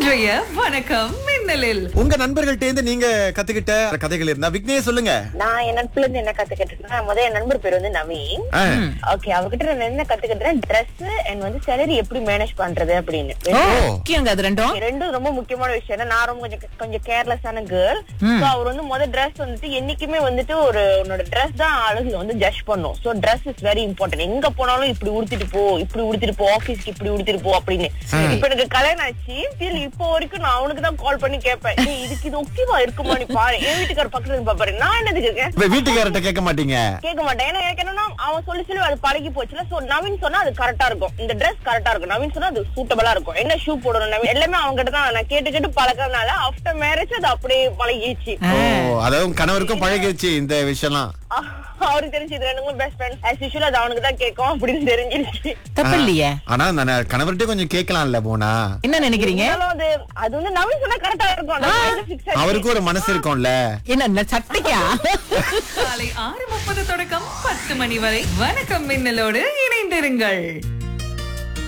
இன்றைய வணக்கம் மின்னலில் உங்க நண்பர்கள்ட்ட இருந்து நீங்க கத்துக்கிட்ட கதைகள் இருந்தா விக்னேஷ் சொல்லுங்க நான் என் நட்புல இருந்து என்ன கத்துக்கிட்டேன்னா முதல்ல என் நண்பர் பேர் வந்து நவீன் ஆ. ஓகே அவர்கிட்ட நான் என்ன கத்துக்கிட்டேன் ட்ரெஸ் அண்ட் வந்து சேலரி எப்படி மேனேஜ் பண்றது அப்படின்னு ஓ முக்கியங்க அது ரெண்டும் ரெண்டும் ரொம்ப முக்கியமான விஷயம் ஏன்னா நான் ரொம்ப கொஞ்சம் கொஞ்சம் கேர்லெஸ்ஸான கேர்ள் சோ அவர் வந்து முதல் ட்ரெஸ் வந்துட்டு என்னைக்குமே வந்துட்டு ஒரு உன்னோட ட்ரெஸ் தான் அழகு வந்து ஜட்ஜ் பண்ணும் so dress is very important எங்க போனாலும் இப்படி உடுத்திட்டு போ இப்படி உடுத்திட்டு போ ஆபீஸ்க்கு இப்படி உடுத்திட்டு போ அப்படின்னு இப்ப எனக்கு கல்யாணம் ஆச்சு till இப்போ வரைக்கும் நான் அவனுக்கு தான் கால் பண்ணி கேட்பேன் "ஏய், இதுக்கு இது ஓகேவா இருக்குமா நீ பாரு என் வீட்டுக்கார பக்கத்துல இருந்து பாப்பாரு நான் என்னதுக்கு இருக்கேன் இப்ப வீட்டுக்காரர்ட்ட கேட்க மாட்டீங்க கேட்க மாட்டேன் ஏன்னா எனக்கு என்னன்னா அவன் சொல்லி சொல்லி அது பழகி போச்சுல சோ நவீன் சொன்னா அது கரெக்டா இருக்கும் இந்த Dress கரெக்டா இருக்கும் நவீன் சொன்னா அது சூட்டபிளா இருக்கும் என்ன ஷூ போடணும் நவீன் எல்லாமே அவங்க கிட்ட தான் நான் கேட்டு கேட்டு பழக்கறதுனால ஆஃப்டர் மேரேஜ் அது அப்படியே பழகிடுச்சு ஓ அதாவது உங்க கணவருக்கும் பழகிடுச்சு இந்த விஷயம்லாம் அஹ் அவருக்கு தெரிஞ்சு இது ரெண்டுமே பெஸ்ட் ஃப்ரெண்ட் as usual அது அவனுக்கு தான் கேட்கும் அப்படின்னு தெரிஞ்சிருச்சு தப்பு இல்லையே ஆனா அந்த கணவர்கிட்ட கொஞ்சம் கேட்கலாம்ல போனா என்ன நினைக்கிறீங்க இருந்தாலும் அது அது வந்து நவீன் சொன்னா கரெக்டா இருக்கும் நான் வந்து fix ஆச்சு. அவருக்கும் ஒரு மனசு இருக்கும்ல என்ன இந்த சட்டைக்கா காலை ஆறு முப்பது தொடக்கம் பத்து மணி வரை வணக்கம் மின்னலோடு இணைந்திருங்கள்